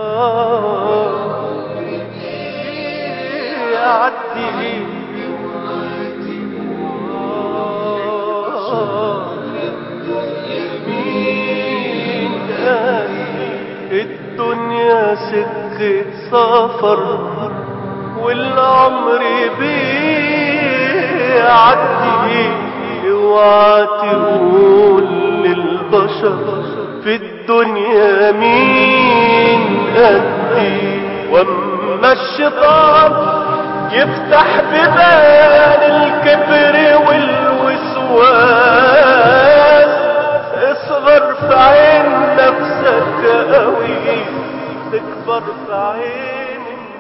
يعدي الدنيا سكة سفر والعمر بيعدي اوعى تقول للبشر في الدنيا مين قدي واما الشيطان يفتح ببال الكبر والوسواس اصغر في عين نفسك قوي تكبر في عين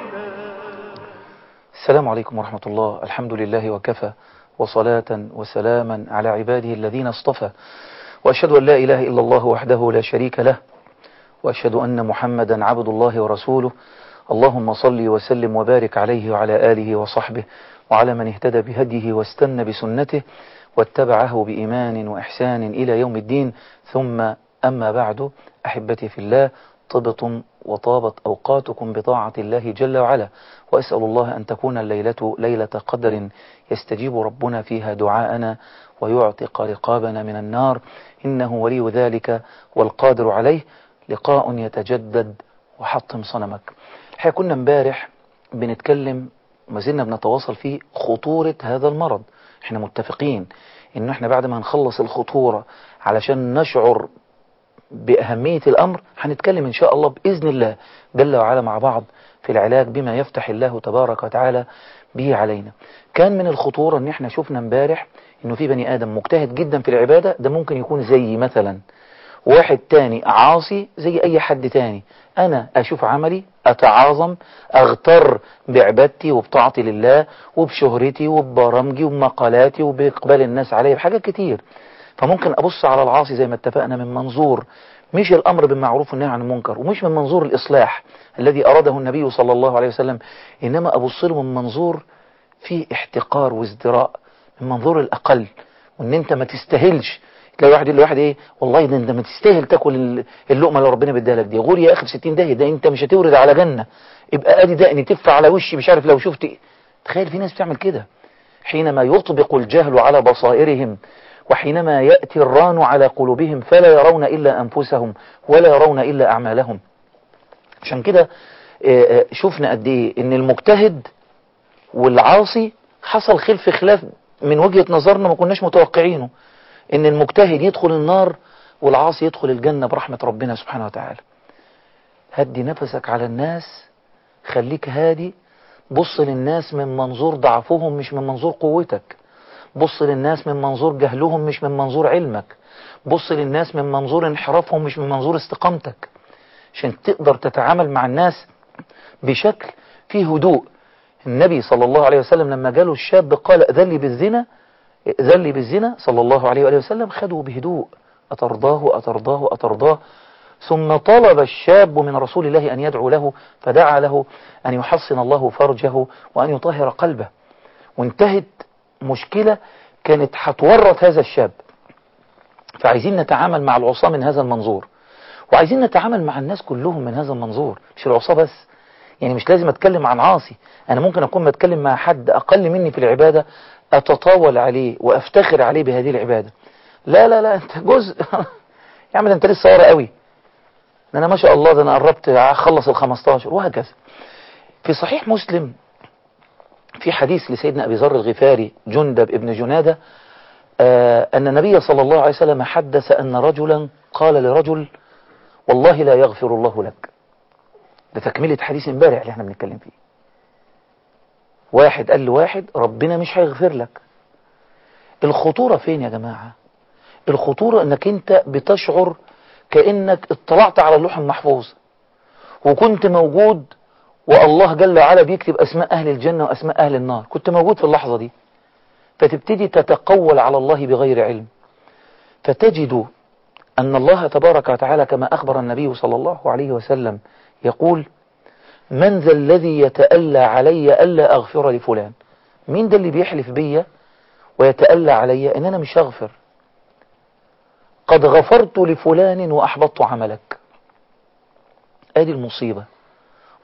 الناس السلام عليكم ورحمة الله الحمد لله وكفى وصلاة وسلاما على عباده الذين اصطفى وأشهد أن لا إله إلا الله وحده لا شريك له وأشهد أن محمدا عبد الله ورسوله اللهم صل وسلم وبارك عليه وعلى آله وصحبه وعلى من اهتدى بهديه واستنى بسنته واتبعه بإيمان وإحسان إلى يوم الدين ثم أما بعد أحبتي في الله طبتم وطابت أوقاتكم بطاعة الله جل وعلا وأسأل الله أن تكون الليلة ليلة قدر يستجيب ربنا فيها دعاءنا ويعتق رقابنا من النار إنه ولي ذلك والقادر عليه لقاء يتجدد وحطم صنمك الحقيقة كنا امبارح بنتكلم ما زلنا بنتواصل فيه خطورة هذا المرض احنا متفقين ان احنا بعد ما نخلص الخطورة علشان نشعر بأهمية الأمر هنتكلم إن شاء الله بإذن الله جل وعلا مع بعض في العلاج بما يفتح الله تبارك وتعالى به علينا كان من الخطورة ان احنا شفنا امبارح انه في بني آدم مجتهد جدا في العبادة ده ممكن يكون زي مثلا واحد تاني عاصي زي أي حد تاني أنا أشوف عملي أتعاظم أغتر بعبادتي وبطاعتي لله وبشهرتي وببرامجي وبمقالاتي وبإقبال الناس علي بحاجات كتير فممكن أبص على العاصي زي ما اتفقنا من منظور مش الأمر بالمعروف والنهي عن المنكر ومش من منظور الإصلاح الذي أراده النبي صلى الله عليه وسلم إنما أبص له من منظور فيه احتقار وازدراء من منظور الأقل وإن أنت ما تستاهلش تلاقي واحد يقول لواحد ايه والله ده انت ما تستاهل تاكل اللقمه اللي ربنا بيديها لك دي غور يا اخي ب 60 داهيه ده انت مش هتورد على جنه يبقى ادي دقني تف على وشي مش عارف لو شفت إيه. تخيل في ناس بتعمل كده حينما يطبق الجهل على بصائرهم وحينما يأتي الران على قلوبهم فلا يرون إلا أنفسهم ولا يرون إلا أعمالهم عشان كده شفنا قد إيه إن المجتهد والعاصي حصل خلف خلاف من وجهة نظرنا ما كناش متوقعينه إن المجتهد يدخل النار والعاصي يدخل الجنة برحمة ربنا سبحانه وتعالى هدي نفسك على الناس خليك هادي بص للناس من منظور ضعفهم مش من منظور قوتك بص للناس من منظور جهلهم مش من منظور علمك بص للناس من منظور انحرافهم مش من منظور استقامتك عشان تقدر تتعامل مع الناس بشكل فيه هدوء النبي صلى الله عليه وسلم لما جاله الشاب قال أذن لي بالزنا أذن لي بالزنا صلى الله عليه وآله وسلم خدوا بهدوء أترضاه أترضاه أترضاه ثم طلب الشاب من رسول الله أن يدعو له فدعا له أن يحصن الله فرجه وأن يطهر قلبه وانتهت مشكلة كانت هتورط هذا الشاب فعايزين نتعامل مع العصاة من هذا المنظور وعايزين نتعامل مع الناس كلهم من هذا المنظور مش العصاة بس يعني مش لازم اتكلم عن عاصي انا ممكن اكون بتكلم مع حد اقل مني في العبادة اتطاول عليه وافتخر عليه بهذه العبادة لا لا لا انت جزء يا عم ده انت لسه ورا قوي ده انا ما شاء الله ده انا قربت اخلص ال 15 وهكذا في صحيح مسلم في حديث لسيدنا أبي ذر الغفاري جندب ابن جنادة آه أن النبي صلى الله عليه وسلم حدث أن رجلا قال لرجل والله لا يغفر الله لك ده تكملة حديث امبارح اللي احنا بنتكلم فيه واحد قال لواحد ربنا مش هيغفر لك الخطورة فين يا جماعة الخطورة انك انت بتشعر كأنك اطلعت على اللوح المحفوظ وكنت موجود والله جل وعلا بيكتب أسماء أهل الجنة وأسماء أهل النار كنت موجود في اللحظة دي فتبتدي تتقول على الله بغير علم فتجد أن الله تبارك وتعالى كما أخبر النبي صلى الله عليه وسلم يقول من ذا الذي يتألى علي ألا أغفر لفلان مين ده اللي بيحلف بيا ويتألى علي إن أنا مش هغفر قد غفرت لفلان وأحبطت عملك ادي المصيبة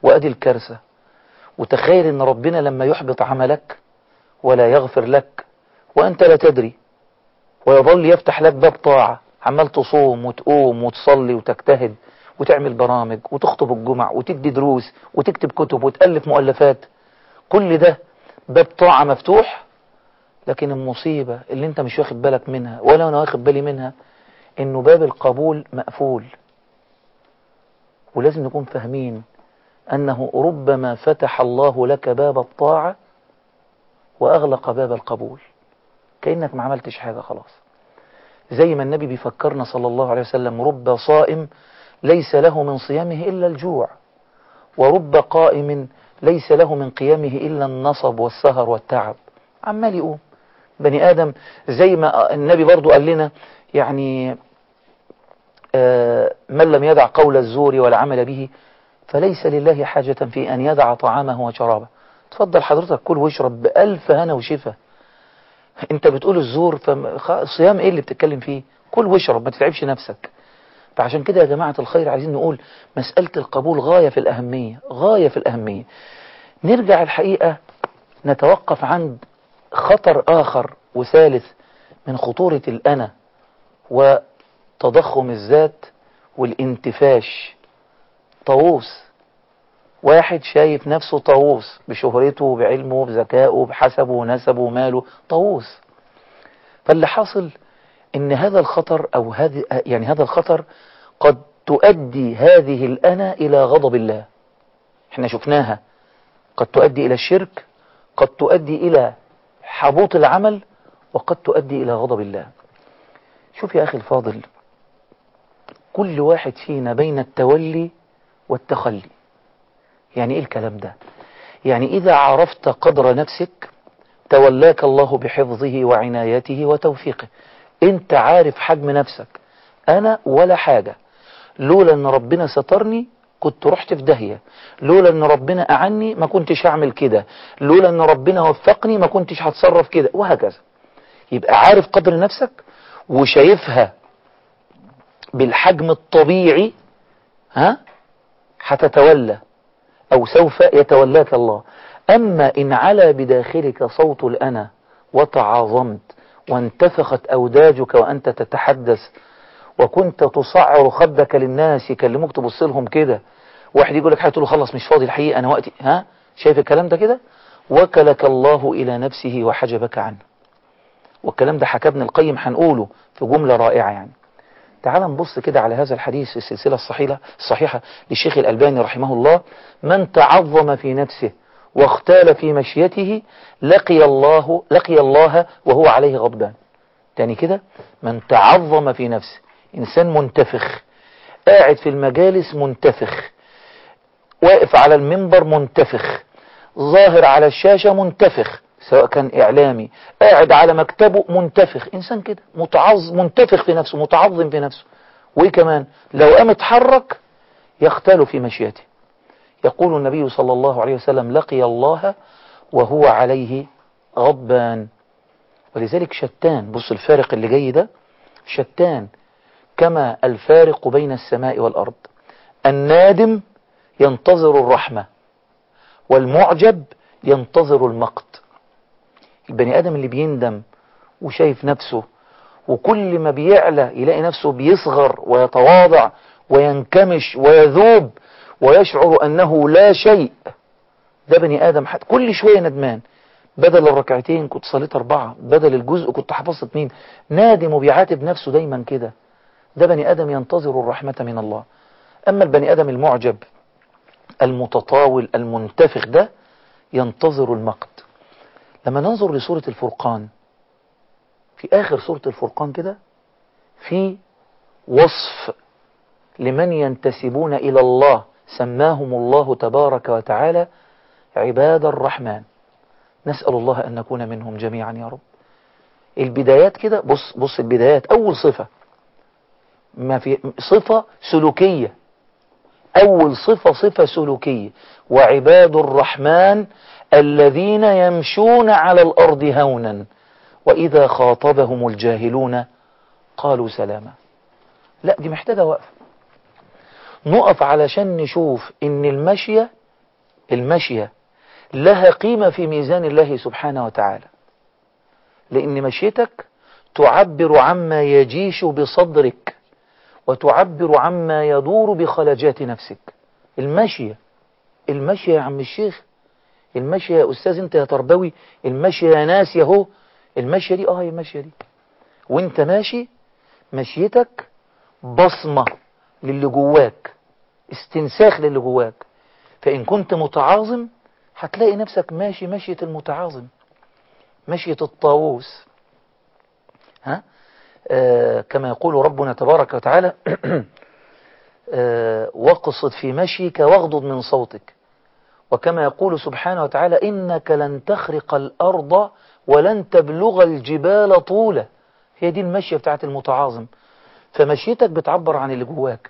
وأدي الكارثة وتخيل ان ربنا لما يحبط عملك ولا يغفر لك وأنت لا تدري ويظل يفتح لك باب طاعة عمال تصوم وتقوم وتصلي وتجتهد وتعمل برامج وتخطب الجمع وتدي دروس وتكتب كتب وتألف مؤلفات كل ده باب طاعة مفتوح لكن المصيبة اللي انت مش واخد بالك منها ولا انا واخد بالي منها انه باب القبول مقفول ولازم نكون فاهمين انه ربما فتح الله لك باب الطاعة واغلق باب القبول كأنك ما عملتش حاجة خلاص زي ما النبي بيفكرنا صلى الله عليه وسلم رب صائم ليس له من صيامه إلا الجوع ورب قائم ليس له من قيامه إلا النصب والسهر والتعب عمال يقوم بني آدم زي ما النبي برضو قال لنا يعني من لم يدع قول الزور والعمل به فليس لله حاجة في أن يدع طعامه وشرابه تفضل حضرتك كل واشرب بألف هنا وشفا انت بتقول الزور فصيام ايه اللي بتتكلم فيه كل واشرب ما تتعبش نفسك فعشان كده يا جماعة الخير عايزين نقول مسألة القبول غاية في الأهمية غاية في الأهمية نرجع الحقيقة نتوقف عند خطر آخر وثالث من خطورة الأنا وتضخم الذات والانتفاش طاووس واحد شايف نفسه طاووس بشهرته بعلمه بذكائه بحسبه ونسبه وماله طاووس فاللي حاصل ان هذا الخطر او هذه يعني هذا الخطر قد تؤدي هذه الأنا إلى غضب الله احنا شفناها قد تؤدي إلى الشرك قد تؤدي إلى حبوط العمل وقد تؤدي إلى غضب الله شوف يا أخي الفاضل كل واحد فينا بين التولي والتخلي يعني إيه الكلام ده يعني إذا عرفت قدر نفسك تولاك الله بحفظه وعنايته وتوفيقه انت عارف حجم نفسك انا ولا حاجة لولا ان ربنا سترني كنت رحت في داهية لولا ان ربنا اعني ما كنتش هعمل كده لولا ان ربنا وفقني ما كنتش هتصرف كده وهكذا يبقى عارف قدر نفسك وشايفها بالحجم الطبيعي ها هتتولى او سوف يتولاك الله اما ان على بداخلك صوت الانا وتعاظمت وانتفخت أوداجك وأنت تتحدث وكنت تصعر خدك للناس يكلموك تبص لهم كده واحد يقول لك حاجه تقول له خلص مش فاضي الحقيقة أنا وقتي ها شايف الكلام ده كده وكلك الله إلى نفسه وحجبك عنه والكلام ده حكى ابن القيم هنقوله في جملة رائعة يعني تعال نبص كده على هذا الحديث في السلسلة الصحيحة الصحيحة للشيخ الألباني رحمه الله من تعظم في نفسه واختال في مشيته لقي الله لقي الله وهو عليه غضبان تاني كده من تعظم في نفسه إنسان منتفخ قاعد في المجالس منتفخ واقف على المنبر منتفخ ظاهر على الشاشة منتفخ سواء كان إعلامي قاعد على مكتبه منتفخ إنسان كده متعظ منتفخ في نفسه متعظم في نفسه وإيه كمان لو قام اتحرك يختال في مشيته يقول النبي صلى الله عليه وسلم لقي الله وهو عليه غضبان ولذلك شتان بص الفارق اللي جاي ده شتان كما الفارق بين السماء والأرض النادم ينتظر الرحمة والمعجب ينتظر المقت البني آدم اللي بيندم وشايف نفسه وكل ما بيعلى يلاقي نفسه بيصغر ويتواضع وينكمش ويذوب ويشعر أنه لا شيء ده بني آدم حتى كل شوية ندمان بدل الركعتين كنت صليت أربعة بدل الجزء كنت حفظت اتنين نادم وبيعاتب نفسه دايما كده ده بني آدم ينتظر الرحمة من الله أما البني آدم المعجب المتطاول المنتفخ ده ينتظر المقت لما ننظر لسورة الفرقان في آخر سورة الفرقان كده في وصف لمن ينتسبون إلى الله سماهم الله تبارك وتعالى عباد الرحمن نسأل الله أن نكون منهم جميعا يا رب البدايات كده بص بص البدايات أول صفة ما في صفة سلوكية أول صفة صفة سلوكية وعباد الرحمن الذين يمشون على الأرض هونا وإذا خاطبهم الجاهلون قالوا سلاما لا دي محتاجة وقف نقف علشان نشوف ان المشية المشية لها قيمة في ميزان الله سبحانه وتعالى لأن مشيتك تعبر عما يجيش بصدرك وتعبر عما يدور بخلجات نفسك المشية المشية يا عم الشيخ المشية يا أستاذ أنت يا تربوي المشية يا ناس يا هو المشية دي آه هي المشية دي وانت ماشي مشيتك بصمة للي جواك استنساخ للي جواك فإن كنت متعاظم هتلاقي نفسك ماشي مشية المتعاظم مشية الطاووس ها آه كما يقول ربنا تبارك وتعالى آه واقصد في مشيك واغضض من صوتك وكما يقول سبحانه وتعالى إنك لن تخرق الأرض ولن تبلغ الجبال طولا هي دي المشية بتاعت المتعاظم فمشيتك بتعبر عن اللي جواك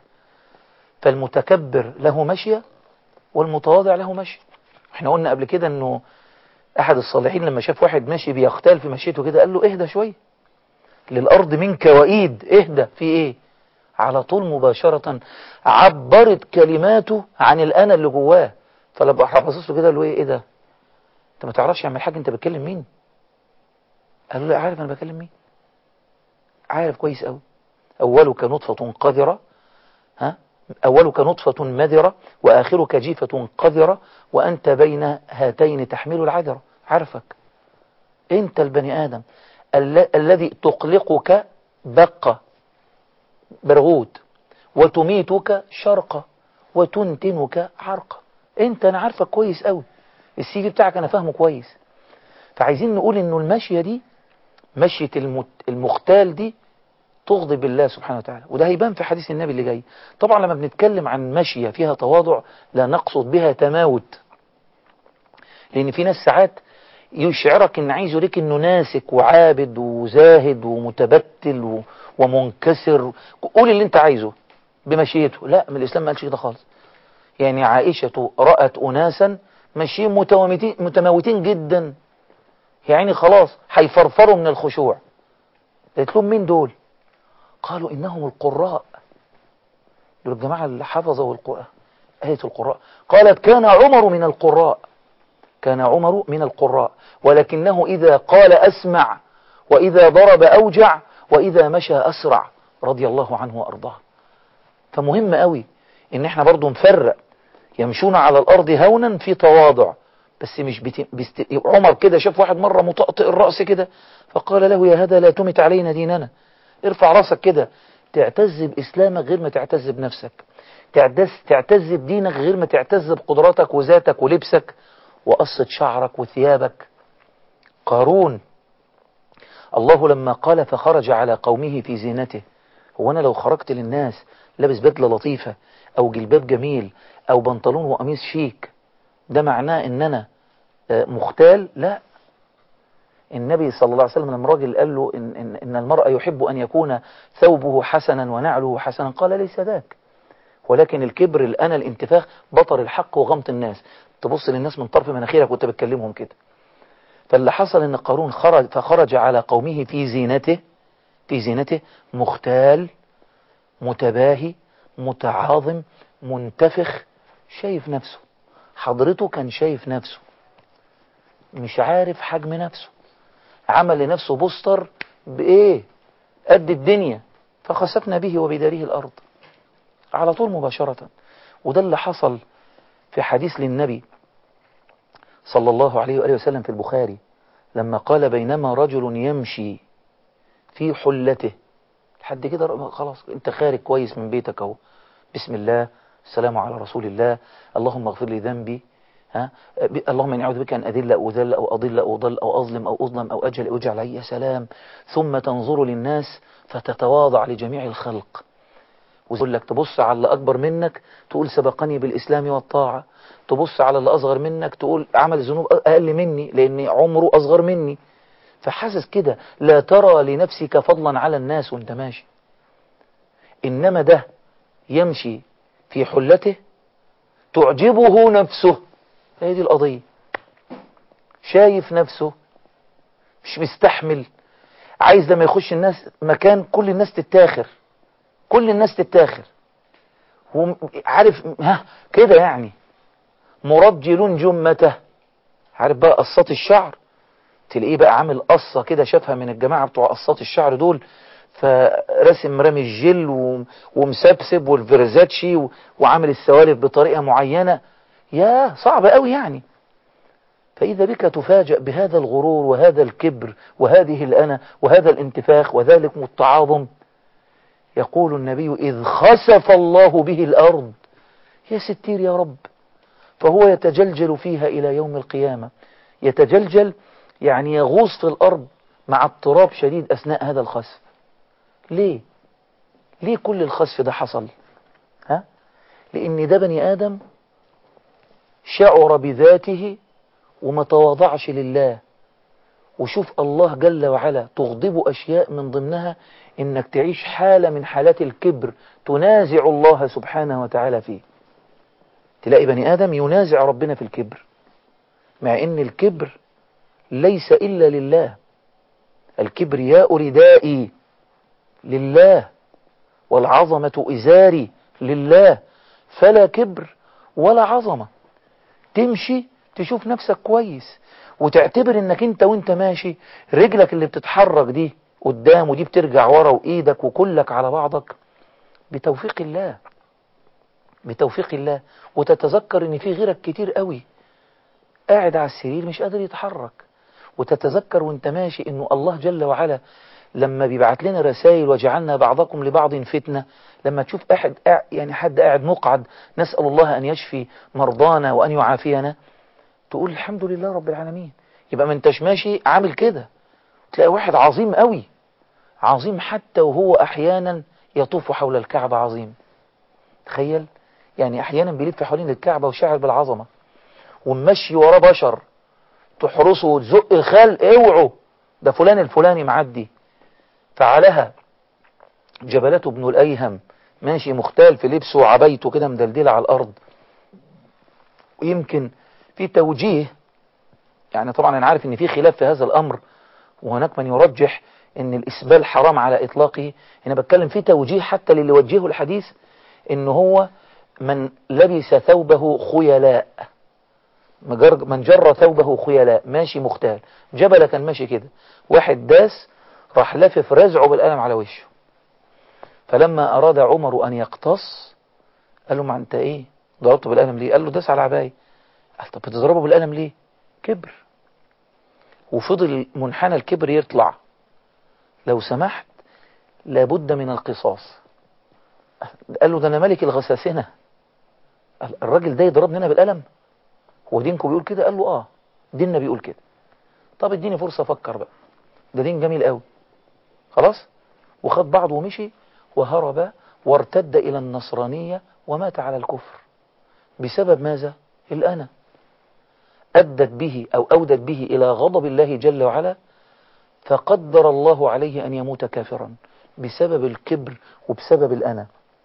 فالمتكبر له مشية والمتواضع له مشية احنا قلنا قبل كده انه احد الصالحين لما شاف واحد ماشي بيختال في مشيته كده قال له اهدى شوية للأرض منك وإيد اهدى في ايه على طول مباشرة عبرت كلماته عن الأنا اللي جواه فلما حفظت له كده قال له ايه ايه ده انت ما تعرفش يعمل حاجة انت بتكلم مين قال له لا عارف انا بكلم مين عارف كويس قوي أولك نطفة قذرة ها أولك نطفة مذرة وآخرك جيفة قذرة وأنت بين هاتين تحمل العذرة عارفك أنت البني آدم ال الذي تقلقك بقة برغوت وتميتك شرقة وتنتنك عرقة أنت أنا عارفك كويس قوي السي في بتاعك أنا فاهمه كويس فعايزين نقول إنه المشية دي مشية المختال دي تغضب الله سبحانه وتعالى وده هيبان في حديث النبي اللي جاي طبعا لما بنتكلم عن مشية فيها تواضع لا نقصد بها تماوت لأن في ناس ساعات يشعرك ان عايز يوريك انه ناسك وعابد وزاهد ومتبتل ومنكسر قول اللي انت عايزه بمشيته لا من الاسلام ما قالش كده خالص يعني عائشة رأت أناسا ماشيين متموتين, متموتين جدا يعني خلاص هيفرفروا من الخشوع قالت لهم مين دول قالوا إنهم القراء دول الجماعة اللي حفظوا القراء آية القراء قالت كان عمر من القراء كان عمر من القراء ولكنه إذا قال أسمع وإذا ضرب أوجع وإذا مشى أسرع رضي الله عنه وأرضاه فمهم قوي إن احنا برضو نفرق يمشون على الأرض هونا في تواضع بس مش بت... بست... عمر كده شاف واحد مرة مطأطئ الرأس كده فقال له يا هذا لا تمت علينا ديننا ارفع راسك كده تعتز بإسلامك غير ما تعتز بنفسك تعتز, تعتز بدينك غير ما تعتز بقدراتك وذاتك ولبسك وقصة شعرك وثيابك قارون الله لما قال فخرج على قومه في زينته هو أنا لو خرجت للناس لابس بدلة لطيفة أو جلباب جميل أو بنطلون وقميص شيك ده معناه إن أنا مختال لا النبي صلى الله عليه وسلم لما راجل قال له إن, إن, إن المرأة يحب أن يكون ثوبه حسنا ونعله حسنا قال ليس ذاك ولكن الكبر الأنا الانتفاخ بطر الحق وغمط الناس تبص للناس من طرف مناخيرك وانت بتكلمهم كده فاللي حصل ان قارون خرج فخرج على قومه في زينته في زينته مختال متباهي متعاظم منتفخ شايف نفسه حضرته كان شايف نفسه مش عارف حجم نفسه عمل لنفسه بوستر بايه قد الدنيا فخسفنا به وبداره الارض على طول مباشرة وده اللي حصل في حديث للنبي صلى الله عليه وآله وسلم في البخاري لما قال بينما رجل يمشي في حلته لحد كده خلاص انت خارج كويس من بيتك اهو بسم الله السلام على رسول الله اللهم اغفر لي ذنبي ها اللهم اني اعوذ بك ان اذل او اذل او اضل او اضل او اظلم او اظلم او اجل او اجعل علي سلام ثم تنظر للناس فتتواضع لجميع الخلق ويقول لك تبص على اللي أكبر منك تقول سبقني بالإسلام والطاعة تبص على اللي أصغر منك تقول عمل ذنوب أقل مني لأن عمره أصغر مني فحاسس كده لا ترى لنفسك فضلا على الناس وانت ماشي إنما ده يمشي في حلته تعجبه نفسه هي دي القضية شايف نفسه مش مستحمل عايز لما يخش الناس مكان كل الناس تتاخر كل الناس تتاخر وعارف ها كده يعني مرجل جمته عارف بقى قصات الشعر تلاقيه بقى عامل قصة كده شافها من الجماعة بتوع قصات الشعر دول فرسم رامي الجل و- ومسبسب والفيرزاتشي و- وعامل السوالف بطريقة معينة يا صعب قوي يعني فإذا بك تفاجأ بهذا الغرور وهذا الكبر وهذه الأنا وهذا الانتفاخ وذلك التعاظم يقول النبي إذ خسف الله به الأرض يا ستير يا رب فهو يتجلجل فيها إلى يوم القيامة يتجلجل يعني يغوص في الأرض مع اضطراب شديد أثناء هذا الخسف ليه؟ ليه كل الخسف ده حصل؟ ها؟ لأن ده بني آدم شعر بذاته وما تواضعش لله وشوف الله جل وعلا تغضب أشياء من ضمنها إنك تعيش حالة من حالات الكبر تنازع الله سبحانه وتعالى فيه تلاقي بني آدم ينازع ربنا في الكبر مع إن الكبر ليس إلا لله الكبرياء ردائي لله والعظمة إزاري لله فلا كبر ولا عظمة تمشي تشوف نفسك كويس وتعتبر انك انت وانت ماشي رجلك اللي بتتحرك دي قدام ودي بترجع ورا وايدك وكلك على بعضك بتوفيق الله بتوفيق الله وتتذكر ان في غيرك كتير قوي قاعد على السرير مش قادر يتحرك وتتذكر وانت ماشي انه الله جل وعلا لما بيبعت لنا رسائل وجعلنا بعضكم لبعض فتنة لما تشوف أحد يعني حد قاعد مقعد نسأل الله أن يشفي مرضانا وأن يعافينا تقول الحمد لله رب العالمين يبقى ما انتش ماشي عامل كده تلاقي واحد عظيم قوي عظيم حتى وهو أحيانا يطوف حول الكعبة عظيم تخيل يعني أحيانا بيلف حوالين الكعبة وشاعر بالعظمة ومشي وراه بشر تحرسه وتزق الخلق اوعوا ده فلان الفلاني معدي فعلها جبلته ابن الأيهم ماشي مختال في لبسه وعبيته كده مدلدلة على الأرض ويمكن في توجيه يعني طبعا أنا عارف أن في خلاف في هذا الأمر وهناك من يرجح أن الإسبال حرام على إطلاقه أنا بتكلم في توجيه حتى للي وجهه الحديث أن هو من لبس ثوبه خيلاء من جر ثوبه خيلاء ماشي مختال جبل كان ماشي كده واحد داس راح لفف رزعه بالقلم على وشه فلما أراد عمر أن يقتص قال له ما أنت إيه ضربته بالقلم ليه قال له داس على عباية قال طب بتضربه بالقلم ليه كبر وفضل منحنى الكبر يطلع لو سمحت لابد من القصاص قال له ده أنا ملك الغساسنة الراجل ده يضربني أنا بالقلم هو دينكم بيقول كده قال له آه ديننا بيقول كده طب اديني فرصة أفكر بقى ده دين جميل قوي خلاص وخد بعضه ومشي وهرب وارتد إلى النصرانية ومات على الكفر بسبب ماذا الأنا أدت به أو أودت به إلى غضب الله جل وعلا فقدر الله عليه أن يموت كافرا بسبب الكبر وبسبب الأنا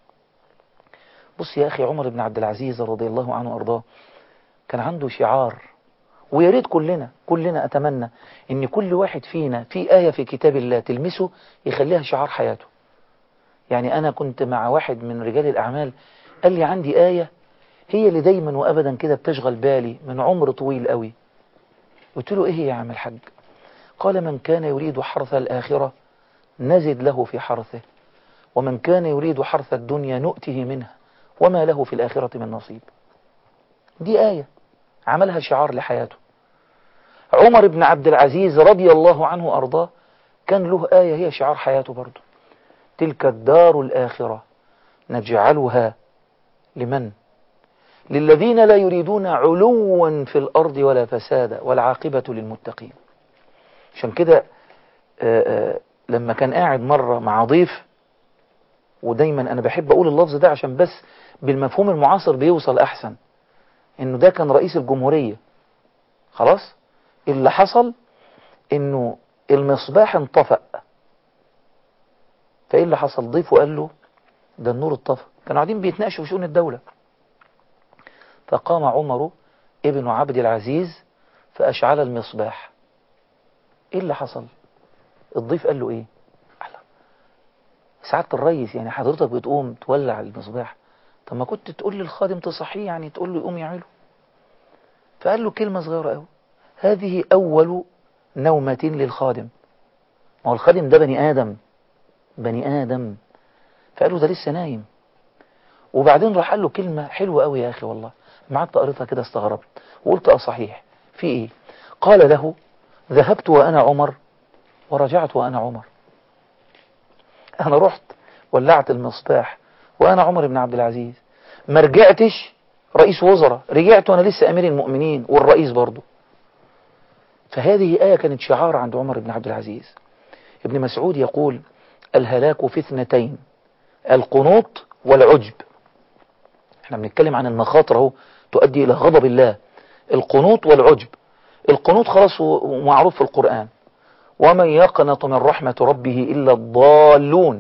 بص يا أخي عمر بن عبد العزيز رضي الله عنه وأرضاه كان عنده شعار ويا ريت كلنا كلنا أتمنى إن كل واحد فينا في آية في كتاب الله تلمسه يخليها شعار حياته يعني أنا كنت مع واحد من رجال الأعمال قال لي عندي آية هي اللي دايما وأبدا كده بتشغل بالي من عمر طويل قوي قلت له إيه يا عم الحاج قال من كان يريد حرث الآخرة نزد له في حرثه ومن كان يريد حرث الدنيا نؤته منها وما له في الآخرة من نصيب دي آية عملها شعار لحياته عمر بن عبد العزيز رضي الله عنه أرضاه كان له آية هي شعار حياته برضه تلك الدار الآخرة نجعلها لمن للذين لا يريدون علوا في الأرض ولا فسادا والعاقبة للمتقين عشان كده لما كان قاعد مرة مع ضيف ودايما أنا بحب أقول اللفظ ده عشان بس بالمفهوم المعاصر بيوصل أحسن إنه ده كان رئيس الجمهورية خلاص اللي حصل إنه المصباح انطفأ فإيه اللي حصل ضيفه قال له ده النور اتطفى كانوا قاعدين بيتناقشوا في شؤون الدولة فقام عمر ابن عبد العزيز فأشعل المصباح ايه اللي حصل الضيف قال له ايه أحلى. سعادة الرئيس يعني حضرتك بتقوم تولع المصباح طب ما كنت تقول للخادم تصحيه يعني تقول له يقوم يعمله فقال له كلمة صغيرة قوي هذه أول نومة للخادم ما هو الخادم ده بني آدم بني آدم فقال له ده لسه نايم وبعدين راح قال له كلمة حلوة قوي يا أخي والله ما قعدت قريتها كده استغربت وقلت اه صحيح في ايه قال له ذهبت وأنا عمر ورجعت وأنا عمر أنا رحت ولعت المصباح وأنا عمر بن عبد العزيز ما رجعتش رئيس وزراء رجعت وأنا لسه أمير المؤمنين والرئيس برضه فهذه آية كانت شعار عند عمر بن عبد العزيز ابن مسعود يقول الهلاك في اثنتين القنوط والعجب احنا بنتكلم عن المخاطر اهو تؤدي إلى غضب الله القنوط والعجب القنوط خلاص معروف في القرآن ومن يقنط من رحمة ربه إلا الضالون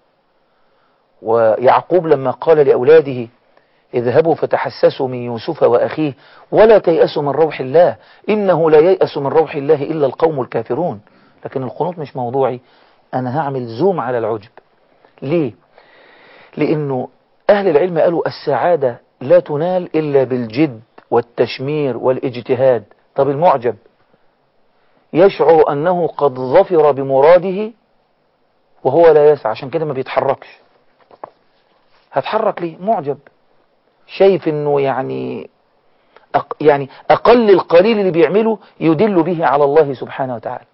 ويعقوب لما قال لأولاده اذهبوا فتحسسوا من يوسف وأخيه ولا تيأسوا من روح الله إنه لا ييأس من روح الله إلا القوم الكافرون لكن القنوط مش موضوعي أنا هعمل زوم على العجب ليه؟ لأنه أهل العلم قالوا السعادة لا تنال إلا بالجد والتشمير والاجتهاد طب المعجب يشعر أنه قد ظفر بمراده وهو لا يسعى عشان كده ما بيتحركش هتحرك ليه معجب شايف انه يعني أق يعني اقل القليل اللي بيعمله يدل به على الله سبحانه وتعالى